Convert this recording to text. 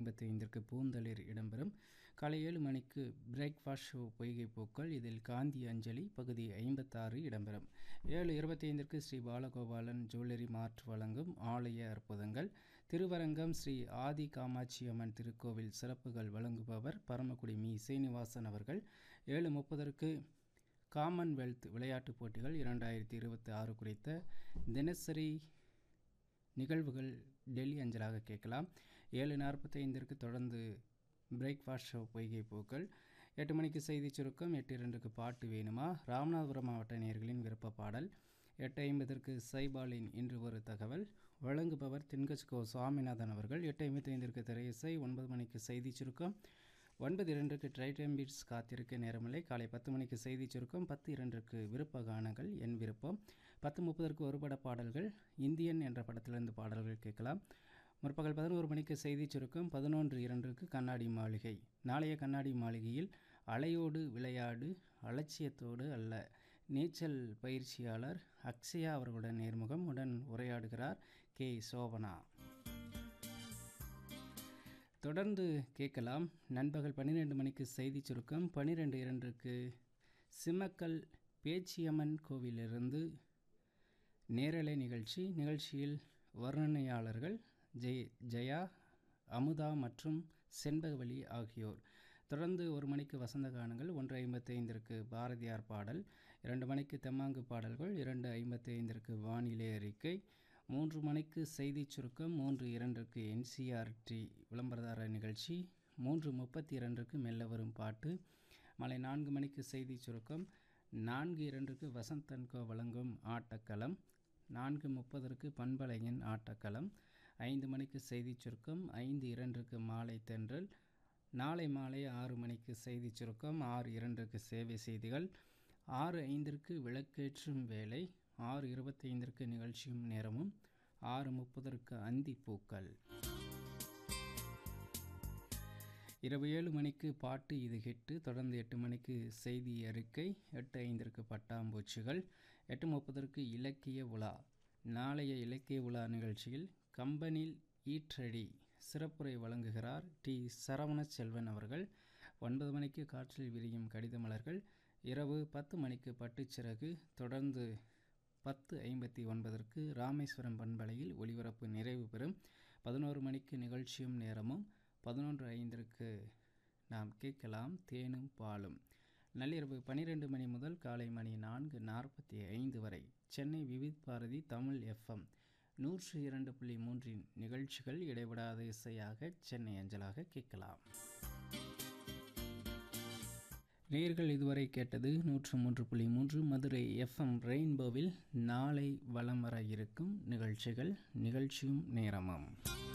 ஐம்பத்தி ஐந்திற்கு பூந்தளிர் இடம்பெறும் காலை ஏழு மணிக்கு பிரேக்ஃபாஸ்ட் ஷோ பொய்கை பூக்கள் இதில் காந்தி அஞ்சலி பகுதி ஐம்பத்தாறு இடம்பெறும் ஏழு இருபத்தி ஐந்திற்கு ஸ்ரீ பாலகோபாலன் ஜுவல்லரி மார்ட் வழங்கும் ஆலய அற்புதங்கள் திருவரங்கம் ஸ்ரீ ஆதி காமாட்சி அம்மன் திருக்கோவில் சிறப்புகள் வழங்குபவர் பரமக்குடி மீ சீனிவாசன் அவர்கள் ஏழு முப்பதற்கு காமன்வெல்த் விளையாட்டுப் போட்டிகள் இரண்டாயிரத்தி இருபத்தி ஆறு குறித்த தினசரி நிகழ்வுகள் டெல்லி அஞ்சலாக கேட்கலாம் ஏழு நாற்பத்தைந்திற்கு தொடர்ந்து பிரேக்ஃபாஸ்ட் ஷோ பொய்கை பூக்கள் எட்டு மணிக்கு செய்தி சுருக்கம் எட்டு இரண்டுக்கு பாட்டு வேணுமா ராமநாதபுரம் மாவட்ட நேயர்களின் விருப்ப பாடல் எட்டு ஐம்பதற்கு சைபாலின் இன்று ஒரு தகவல் வழங்குபவர் தென்கட்சிகோ சுவாமிநாதன் அவர்கள் எட்டு ஐம்பத்தைந்திற்கு திரையிசை ஒன்பது மணிக்கு செய்தி சுருக்கம் ஒன்பது இரண்டுக்கு ட்ரைடம் பீட்ஸ் காத்திருக்க நேரமில்லை காலை பத்து மணிக்கு செய்தி சுருக்கம் பத்து இரண்டுக்கு விருப்ப கானங்கள் என் விருப்பம் பத்து முப்பதற்கு ஒரு பட பாடல்கள் இந்தியன் என்ற படத்திலிருந்து பாடல்கள் கேட்கலாம் முற்பகல் பதினோரு மணிக்கு செய்தி சுருக்கம் பதினொன்று இரண்டுக்கு கண்ணாடி மாளிகை நாளைய கண்ணாடி மாளிகையில் அலையோடு விளையாடு அலட்சியத்தோடு அல்ல நீச்சல் பயிற்சியாளர் அக்ஷயா அவர்களுடன் நேர்முகம் உடன் உரையாடுகிறார் கே சோபனா தொடர்ந்து கேட்கலாம் நண்பகல் பன்னிரெண்டு மணிக்கு செய்தி சுருக்கம் பன்னிரெண்டு இரண்டுக்கு சிம்மக்கல் பேச்சியம்மன் கோவிலிருந்து நேரலை நிகழ்ச்சி நிகழ்ச்சியில் வர்ணனையாளர்கள் ஜெய் ஜெயா அமுதா மற்றும் செண்பகவலி ஆகியோர் தொடர்ந்து ஒரு மணிக்கு வசந்த கானங்கள் ஒன்று ஐம்பத்தி ஐந்திற்கு பாரதியார் பாடல் இரண்டு மணிக்கு தெம்மாங்கு பாடல்கள் இரண்டு ஐம்பத்தி ஐந்திற்கு வானிலை அறிக்கை மூன்று மணிக்கு செய்தி சுருக்கம் மூன்று இரண்டுக்கு என்சிஆர்டி விளம்பரதார நிகழ்ச்சி மூன்று முப்பத்தி இரண்டுக்கு மெல்ல வரும் பாட்டு மாலை நான்கு மணிக்கு செய்தி சுருக்கம் நான்கு இரண்டுக்கு வசந்தன்கோ வழங்கும் ஆட்டக்களம் நான்கு முப்பதற்கு பண்பலையின் ஆட்டக்களம் ஐந்து மணிக்கு செய்தி சுருக்கம் ஐந்து இரண்டுக்கு மாலை தென்றல் நாளை மாலை ஆறு மணிக்கு செய்தி சுருக்கம் ஆறு இரண்டுக்கு சேவை செய்திகள் ஆறு ஐந்திற்கு விளக்கேற்றும் வேலை ஆறு இருபத்தி ஐந்திற்கு நிகழ்ச்சியும் நேரமும் ஆறு முப்பதற்கு அந்தி பூக்கள் இரவு ஏழு மணிக்கு பாட்டு இது ஹிட்டு தொடர்ந்து எட்டு மணிக்கு செய்தி அறிக்கை எட்டு ஐந்திற்கு பட்டாம்பூச்சிகள் எட்டு முப்பதற்கு இலக்கிய உலா நாளைய இலக்கிய உலா நிகழ்ச்சியில் கம்பனில் ஈற்றடி சிறப்புரை வழங்குகிறார் டி சரவண செல்வன் அவர்கள் ஒன்பது மணிக்கு காற்றில் விரியும் கடித மலர்கள் இரவு பத்து மணிக்கு பட்டுச்சிறகு தொடர்ந்து பத்து ஐம்பத்தி ஒன்பதற்கு ராமேஸ்வரம் பண்பலையில் ஒளிபரப்பு நிறைவு பெறும் பதினோரு மணிக்கு நிகழ்ச்சியும் நேரமும் பதினொன்று ஐந்திற்கு நாம் கேட்கலாம் தேனும் பாலும் நள்ளிரவு பன்னிரெண்டு மணி முதல் காலை மணி நான்கு நாற்பத்தி ஐந்து வரை சென்னை விவித் பாரதி தமிழ் எஃப்எம் நூற்று இரண்டு புள்ளி மூன்றின் நிகழ்ச்சிகள் இடைவிடாத இசையாக சென்னை அஞ்சலாக கேட்கலாம் நேர்கள் இதுவரை கேட்டது நூற்று மூன்று புள்ளி மூன்று மதுரை எஃப்எம் ரெயின்போவில் நாளை வலம் வர இருக்கும் நிகழ்ச்சிகள் நிகழ்ச்சியும் நேரமும்